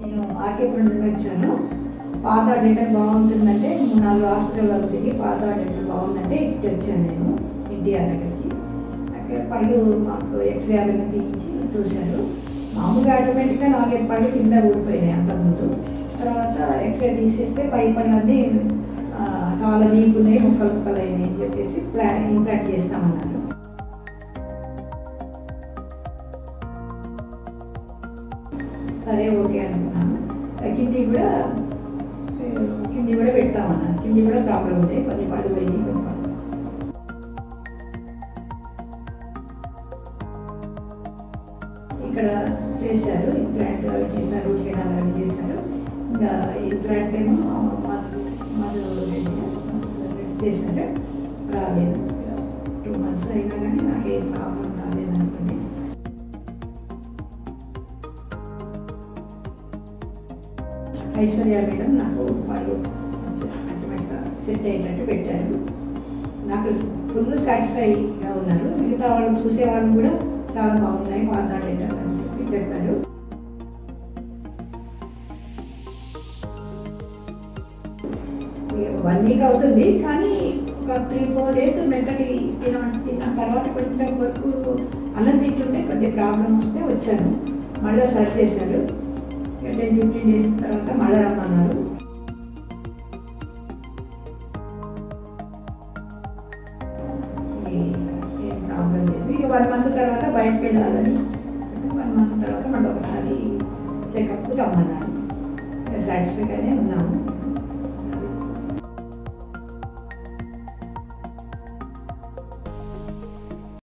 నేను ఆర్కేపురం నుండి వచ్చాను పాత డెంటల్ బాగుంటుందంటే మూడు నాలుగు హాస్పిటల్లో తిరిగి పాత డెంటల్ బాగుందంటే ఇటు వచ్చాను నేను ఎన్టీఆర్ దగ్గరికి అక్కడ పళ్ళు మాకు ఎక్స్రే అవన్నీ తీయించి చూశారు మామూలుగా ఆటోమేటిక్గా నాలుగైదు పళ్ళు కింద ఊడిపోయినాయి అంతకుముందు తర్వాత ఎక్స్రే తీసేస్తే పై పళ్ళన్నీ ఆ, చాలా వీక్ ఉన్నాయి ముక్కలు ముక్కలు అయినాయి అని చెప్పేసి ప్లాన్ ఇంప్లాంట్ చేస్తామన్నారు సరే ఓకే అనుకున్నాను కింది కూడా ఏ, కింది కూడా పెడతామన్నారు కింది కూడా ప్రాబ్లం ఉంది కొన్ని పళ్ళు పోయినాయి కొన్ని పళ్ళు ఇక్కడ చేశారు ఇంప్లాంట్ అవి చేశారు రూట్ కెనాల్ అవి చేశారు ఇంకా ఇంప్లాంట్ ఏమో మధు మధు చేశారు రాలేదు టూ మంత్స్ అయినా కానీ నాకు ఏం ప్రాబ్లం రాలేదు అనుకోండి ఐశ్వర్య మేడం నాకు వాళ్ళు అల్టిమేట్గా సెట్ అయ్యేటట్టు పెట్టారు నాకు ఫుల్ సాటిస్ఫైగా ఉన్నారు మిగతా వాళ్ళు చూసే వాళ్ళు కూడా చాలా బాగున్నాయి మాట్లాడేటట్టు అని చెప్పి చెప్పారు వన్ వీక్ అవుతుంది కానీ ఒక త్రీ ఫోర్ డేస్ మెత్తటి తిన తిన్న తర్వాత కొంచెం వరకు అన్నం తింటుంటే కొంచెం ప్రాబ్లం వస్తే వచ్చాను మళ్ళీ సర్చ్ చేశారు టెన్ ఫిఫ్టీన్ డేస్ తర్వాత మళ్ళీ రమ్మన్నారు ఈ- ఏం ప్రాబ్లం లేదు ఇక వన్ మంత్ తర్వాత బయటకు వెళ్ళాలని వన్ మంత్ తర్వాత మళ్ళీ ఒకసారి చెకప్ రమ్మన్నారు సాటిస్ఫైగానే ఉన్నాము